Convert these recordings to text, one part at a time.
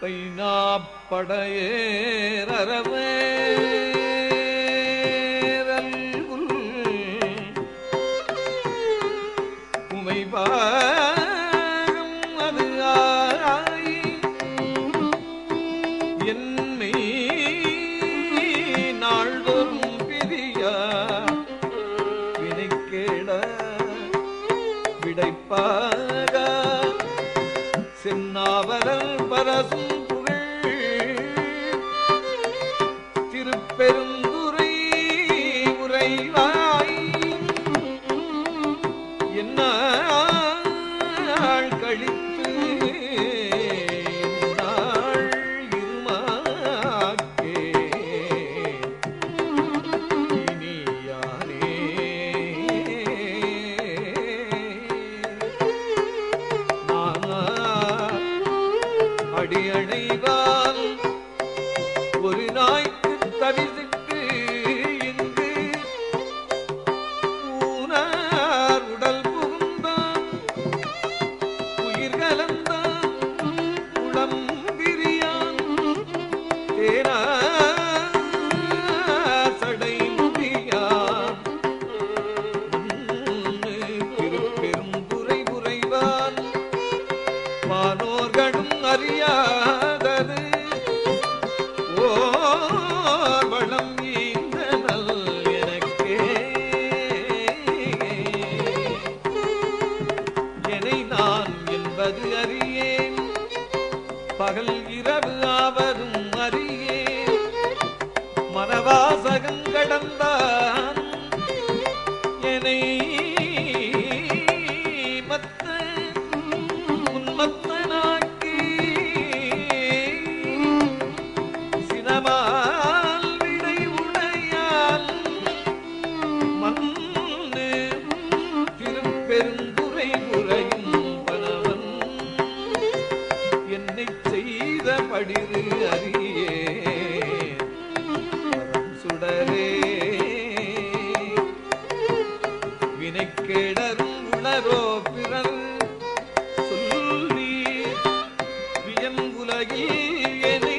உமைபாகம் அது ஆய் என்னை நாள்தோறும் பிரியா வினைக்கேட விடைப்பாக சென்னாவலர் பரசும் புகழ் திருப்பெருந்துரை உரைவாய் என்னாள் கழித்து என்னாள் இருமாக்கே இனியானே நான் அடியணைவால் ஒரு நாய்க்கு தவிசிட்டு இங்கு ஊனார் உடல் புகுந்தான் உயிர் கலந்தான் உளம் பிரியான் தேனா சடை முடியான் திருப்பெருந்துரை புரைவான் வானோர்களும் அறியாதது ஓர் வளம் ஈந்தனல் எனக்கே எனை நான் என்பது அறியேன் பகல் இரவு ஆவதும் அறியேன் மனவாசகம் கடந்தான் என்னை மத்த உன்மத்தனாக்கி சினமால் விடை உடையால் மன்னு திருப்பெருந்துரை உரையும் பலவன் என்னை செய்த படிறு அறியே பரம் சுடரே வினைக்கேடரும் உணரோ பிறர் சொல்லி வியம்புலகில் என்னை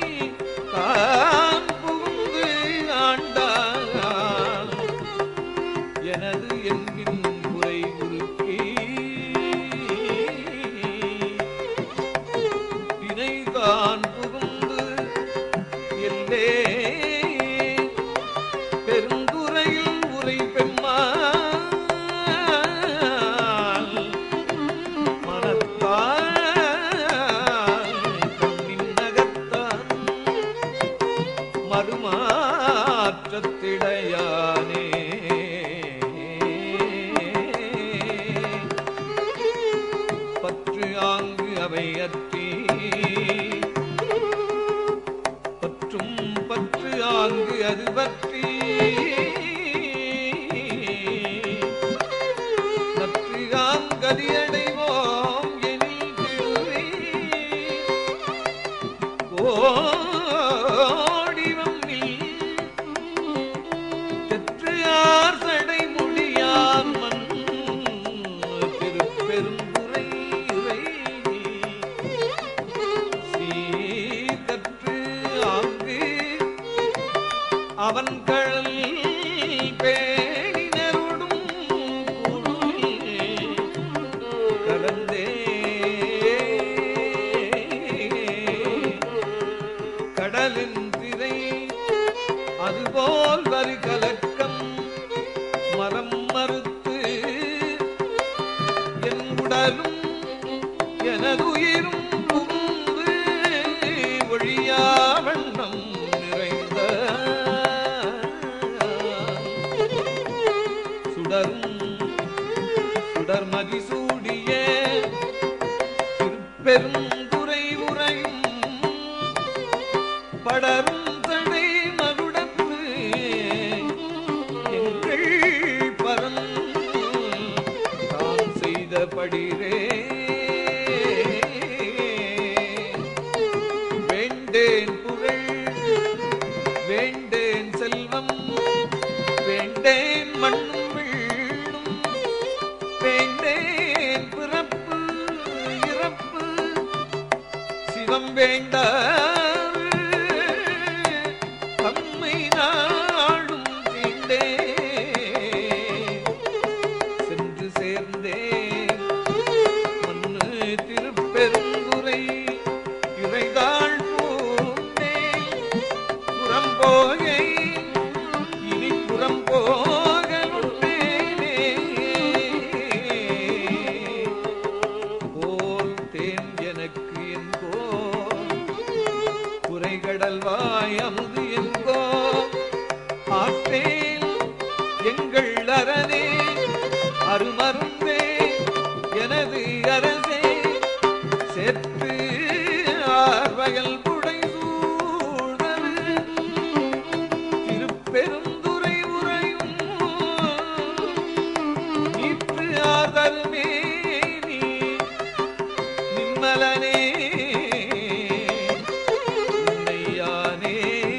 தான் புகுந்து ஆண்டான் எனது என்கின் குறை உருக்கி வினைதான் புகுந்து எல்லே பெருந்துறையில் உரை பெம்மாள் மனத்தால் கண்ணின் நகத்தான் மறுமாற்றத்திடையானே பற்று ஆங்கு அவை அற்றி பற்றும் பற்று ஆங்கு அது பற்றி நற்று ஆங்கதி அடைவோம் எனில் திருவே ஓடிவம்மில் தெற்றையார் சடை முடியான் மண் திருப்பெருந்துரை இறை சீர்கற்று ஆங்கு அவன் கழல் பேணினருடும் கூடுல் கலந்தே கடலின் திரை அதுபோல் வரி கலக்கம் மரம் மறுத்து என் உடலும் எனதுயிரும் புகுந்து ஒழியா வண்ணம் நிறைந்த சுடரும் சுடர்மதி சூடிய திருப்பெருந்துரை உரையும் படரும் தடை மகுடத்து எங்கள் பரம் தான் செய்த படிரே வேண்டேன் புகழ் வேண்டேன் செல்வம் வேண்டேன் மண்ணும் வீழும் வேண்டேன் பிறப்பு இறப்பு சிவ செல்வம் வேண்டாம் தம்மை நாடும் தீண்டே சென்று சேர்ந்தேன் மண்ணு திருப்பெருந்துரை இறைதாள் பூந்தேன் புறம் போகை இனி புறம் போகலுண்டேனே போல் தேன் எனக்கு என்கோ குறைகடல் வாய் அமுது என்கோ ஆற்றேன் எங்கள் அரணே அருமருந்தே எனது அரசே செத்து ஆர்வயல் புடை சூழல் திருப்பெருந்துரை உரையும் நீற்று ஆதருமே நீ நிம்மலனே உன்னையானே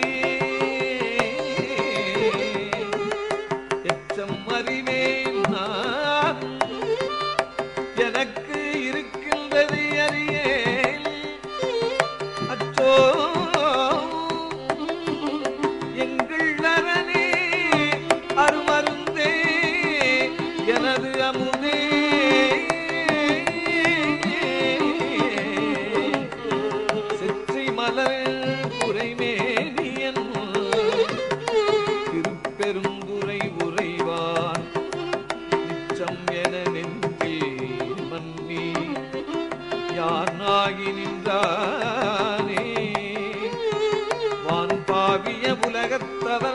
எச்சம் அறிவேன் நான் எனக்கு இருக்கின்றது அறியேன் அச்சோ எங்கள் அரணே அருமருந்தே எனது அமுதே செற்றி மலர் புரைமேனியன் திருப்பெருந்துரை உறைவான் நிச்சம் என நெஞ்சில் மன்னி யார் நாகி நின்றானே வான் பாவிய உலகத்தவர்